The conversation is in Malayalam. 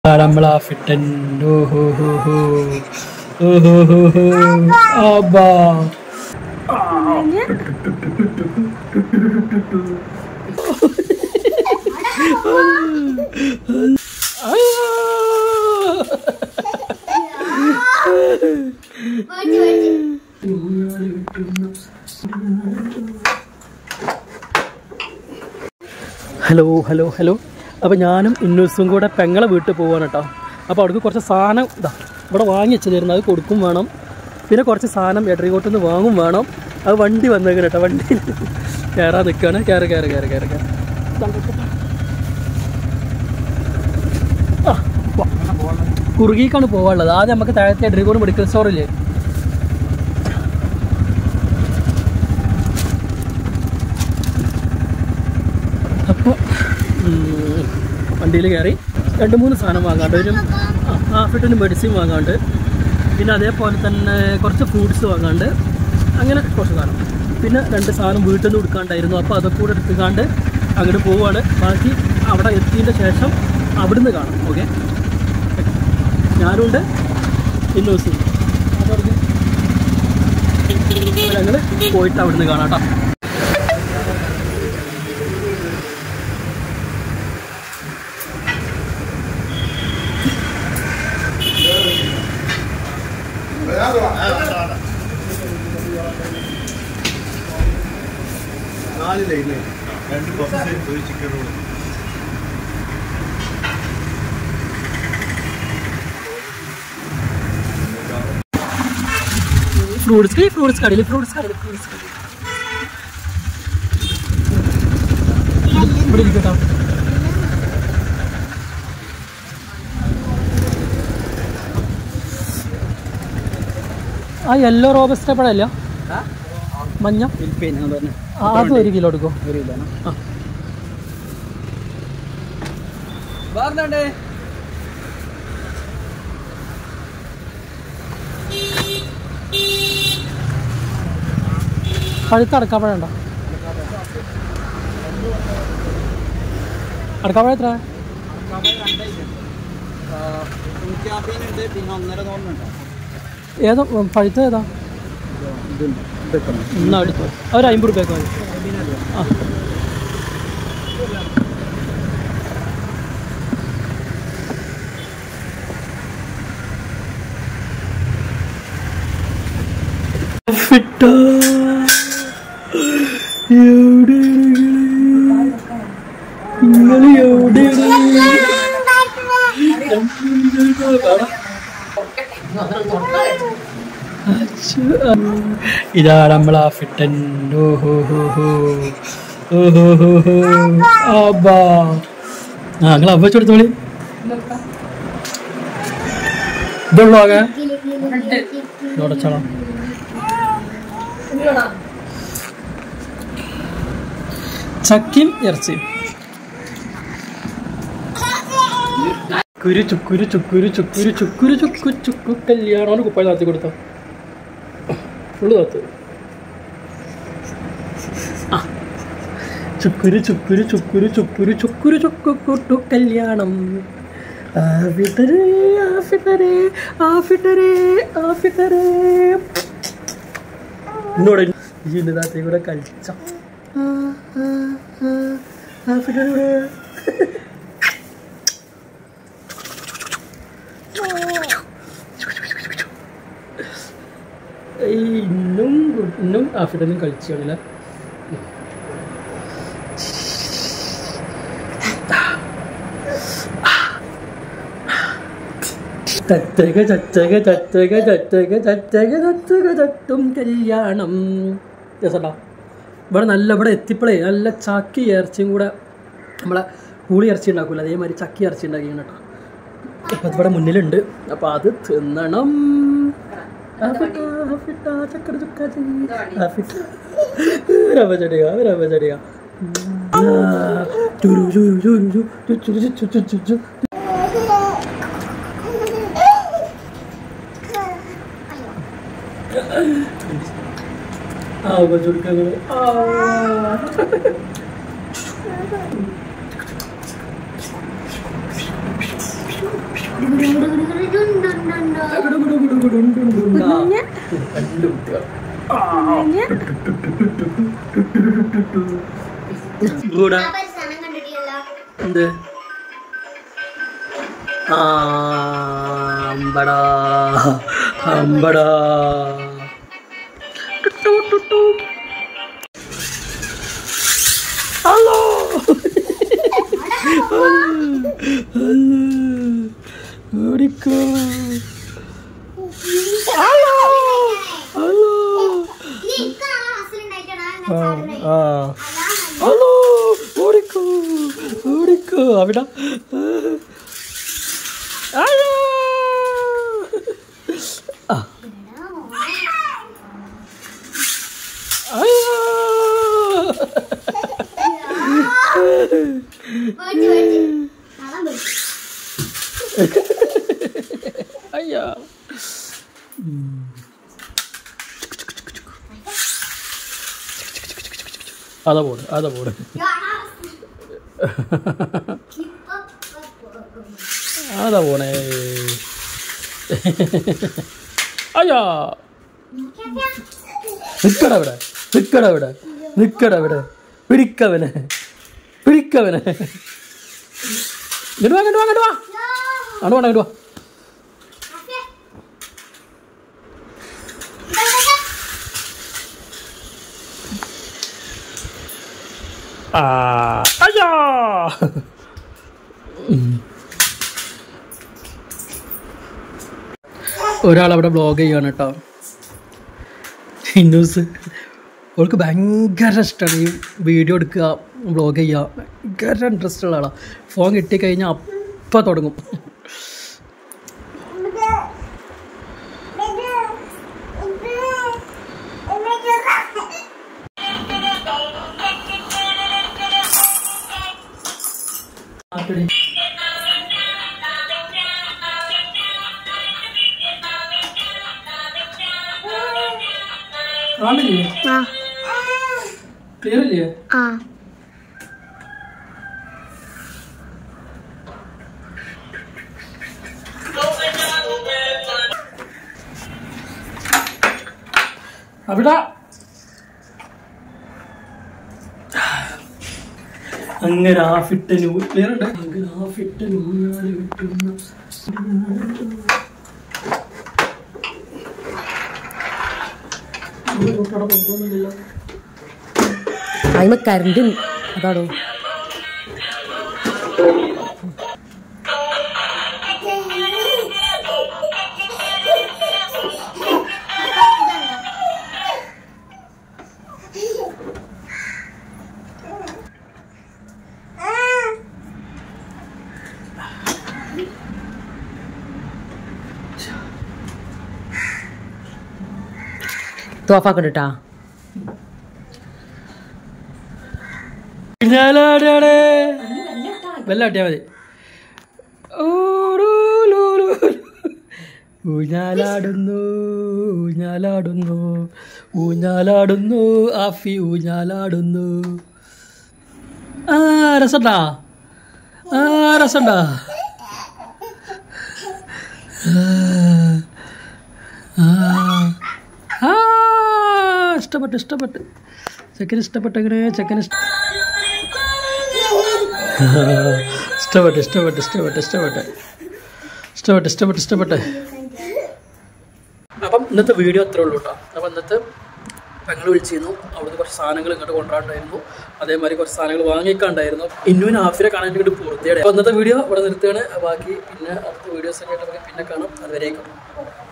നമ്മളാ ഫിട്ടൻ ഓഹോ ഹോ ഹോ ഓഹോ ഹോ ഹോ അബ്ബാ ഹലോ ഹലോ ഹലോ അപ്പോൾ ഞാനും ഇന്നൂസും കൂടെ പെങ്ങളെ വീട്ടിൽ പോവാണ് കേട്ടോ അപ്പോൾ അവിടേക്ക് കുറച്ച് സാധനം ഇതാ ഇവിടെ വാങ്ങി വെച്ചതായിരുന്നു അത് കൊടുക്കും വേണം പിന്നെ കുറച്ച് സാധനം എടറികോട്ടിൽ നിന്ന് വാങ്ങും വേണം അത് വണ്ടി വന്നേക്കണം കേട്ടോ വണ്ടി കയറാൻ നിൽക്കുകയാണ് കയറി കയറി കയറി കയറി കയറി ആ, വാ. കുറുകിക്കാണ് പോകാനുള്ളത് ആദ്യം നമുക്ക് താഴത്തെ എടറികോട് മെഡിക്കൽ സ്റ്റോറില്ലേ അപ്പോൾ വണ്ടിയിൽ കയറി രണ്ട് മൂന്ന് സാധനം വാങ്ങാണ്ട് ഒരു ഹാഫിട്ടിന് മെഡിസിൻ വാങ്ങാണ്ട് പിന്നെ അതേപോലെ തന്നെ കുറച്ച് ഫ്രൂട്ട്സ് വാങ്ങാണ്ട് അങ്ങനെ കുറച്ച് സാധനം പിന്നെ രണ്ട് സാധനം വീട്ടിൽ നിന്ന് കൊടുക്കാണ്ടായിരുന്നു അപ്പോൾ അതൊക്കെ കൂടെ എടുത്തുകാണ്ട് അങ്ങോട്ട് പോവുകയാണ് ബാക്കി അവിടെ എത്തിയതിൻ്റെ ശേഷം അവിടുന്ന് കാണാം ഓക്കെ ഞാനുണ്ട് ഇന്നോസും അപ്പോൾ ഞങ്ങൾ പോയിട്ട് അവിടുന്ന് കാണാം കേട്ടോ നാല് ലൈന് രണ്ട് ബസ് ഒരു ചിക്കൻ റോൾ ഫ്രൂട്ട്സ് കടയിൽ ഫ്രൂട്ട്സ് കടയിൽ ഫ്രൂട്ട്സ് കടയിൽ ഫ്രൂട്ട്സ് കടയിൽ ഇവിടെ ഇരിക്കട്ടോ ആ യെല്ലോ റോബസ്റ്റ് പഴമല്ല മഞ്ഞ ആ, അതും ഒരു കിലോ എടുക്കോ ആ പഴുത്ത അടക്കാപ്പഴം ഉണ്ടോ അടക്കാപ്പഴം എത്ര പിന്നെ ഒന്നര തോന്നുന്നുണ്ടോ ഏതോ ഉം, പഴുത്ത ഏതാ എന്നാ എടുത്തു ഒരു അമ്പത് റുപ്യക്ക് മതി ആ ഫിട്ടാ എവിടെയാണ് നിങ്ങൾ എവിടെയാണ് ഇതാ നമ്മളാ ഫിട്ടൻ ഓഹോ ഹോ ഹോ ഓഹോ ഹോ ഹോ അബ്ബാ ആ നിങ്ങൾ അബ്ബ കൊടുത്തോളി ഇതുള്ളൂ ആകെ ഇതോടച്ചോളാം ചക്കിയും ഇറച്ചിയും കുരു ചുക്കുരു ചുക്കുരു ചുക്കുരു ചുക്കുരു ചുക്കു ചുക്കു കല്യാണം കുപ്പായ നടത്തി കൊടുത്തോ ഫുള്ള് താത്ത് ആ ചുക്കുരു ചുക്കുരു ചുക്കുരു ചുക്കുരു ചുക്കുരു ചുക്കു കൂട്ടു കല്യാണം ആഫിട്ടരേ ആഫിട്ടരേ ആഫിട്ടരേ ആഫിട്ടരേ എന്നോട് ഈ ഇന്നത്തെ കൂടെ കളിച്ച ആഫിട്ടരേ ഏയ് ഇന്നും ഗുഡ്- ഇന്നും ആഫ്രിക്കനും കളിച്ചു കാണില്ല തത്തക തത്തക തത്തക തത്തക തത്തക തത്തക തത്തും കല്യാണം രസണ്ടാ ഇവിടെ നല്ല ഇവിടെ എത്തിയപ്പോഴേ നല്ല ചക്കി ഇറച്ചിയും കൂടെ നമ്മളെ കൂളി ഇറച്ചി ഉണ്ടാക്കൂല അതേമാതിരി ചക്കി ഇറച്ചി ഉണ്ടാക്കിയാണ് കേട്ടോ അപ്പം ഇവിടെ മുന്നിലുണ്ട് അപ്പം അത് തിന്നണം ആഫിട്ട, ആഫിട്ട, ചക്കര ചുക്ക ചെങ്ങി. ആഫിട്ട. രവ ചടിക, രവ ചടിക. ആ, ചുരു, ചുരു, ചുരു, ചു, ചു, ചുരു, ചു, ചു, ചു, ചു. ആ, ഉപ ചുരുക്കങ്ങള്. ആ. രണ്ട് കുട്ടികൾ കൂടെ എന്ത് ആ, അമ്പടാ അമ്പടാ ടുട്ടു, ടുട്ടു. ഹലോ ഓടിക്കോ ഹലോ ഹലോ ആ ആ ഹലോ ഓടിക്കോ ഓടിക്കോ അവിടെ ഹലോ ആ അയ്യോ അതാ പോട് അതാ പോട് അതാ പോണേ അയ്യോ നിക്കട ഇവിടെ നിക്കട ഇവിടെ നിക്കട ഇവിടെ പിടിക്കവനെ പിടിക്കവനെ ഇങ്ങോട്ട് വാ ഇങ്ങോട്ട് വാ ഇങ്ങോട്ട് വാ അങ്ങോട്ട് വേണം ഇങ്ങോട്ട് വാ ആ അയ്യോ ഒരാളവിടെ ബ്ലോഗ് ചെയ്യാണ് കേട്ടോ ഹിന്ദുസ് അവൾക്ക് ഭയങ്കര ഇഷ്ടമാണ് ഈ വീഡിയോ എടുക്കുക ബ്ലോഗ് ചെയ്യുക ഭയങ്കര ഇൻട്രസ്റ്റ് ഉള്ള ആളാണ് ഫോൺ കിട്ടിക്കഴിഞ്ഞാൽ അപ്പം തുടങ്ങും ആട്ടടി. കാണില്ലേ ആ ക്ലിയർ ഇല്ലേ ആ അവിടെ അങ്ങനെ ആ ഫിറ്റ് ന്യൂ ക്ലിയർ ഉണ്ട് അങ്ങനെ ആ ഫിറ്റ് ന്യൂയാല് കിട്ടുന്ന ഇവിടെ തൊട്ടവിടെ കൊണ്ടുവന്നില്ല അതിന് കരണ്ട് അതാടോ തോഫാക്കണ്ടാ ഞാനാടാണ് വെല്ലാട്ടിയാ മതി ഊടൂലൂലൂ. ഊഞ്ഞാലാടുന്നു ഊഞ്ഞാലാടുന്നു ഊഞ്ഞാലാടുന്നു ആഫി ഊഞ്ഞാലാടുന്നു ആ രസണ്ടാ ആ രസണ്ടാ ആ, ആ ഇഷ്ടപ്പെട്ടു ഇഷ്ടപ്പെട്ടു ചെക്കന് ഇഷ്ടപ്പെട്ടെങ്ങനെ ചെക്കന് ഇഷ്ട ഇഷ്ടപ്പെട്ടു ഇഷ്ടപ്പെട്ടു ഇഷ്ടപ്പെട്ടു ഇഷ്ടപ്പെട്ടു ഇഷ്ടപ്പെട്ടു ഇഷ്ടപ്പെട്ടു ഇഷ്ടപ്പെട്ടു അപ്പം ഇന്നത്തെ വീഡിയോ അത്രേ ഉള്ളൂ കേട്ടോ അപ്പം ഇന്നത്തെ പെങ്ങൾ വിളിച്ചിരുന്നു അവിടുന്ന് കുറച്ച് സാധനങ്ങൾ ഇങ്ങോട്ട് കൊണ്ടുവരാണ്ടായിരുന്നു അതേമാതിരി കുറച്ച് സാധനങ്ങൾ വാങ്ങിക്കാണ്ടായിരുന്നു ഇന്നുവിന് ആഫിനെ കാണാൻ വേണ്ടി പൂർത്തിയുടെ അപ്പോൾ ഇന്നത്തെ വീഡിയോ ഇവിടെ നിർത്തുകയാണ് ബാക്കി പിന്നെ അടുത്ത വീഡിയോസ് ഒക്കെ ആയിട്ട് നമുക്ക് പിന്നെ കാണാം അതുവരേക്കും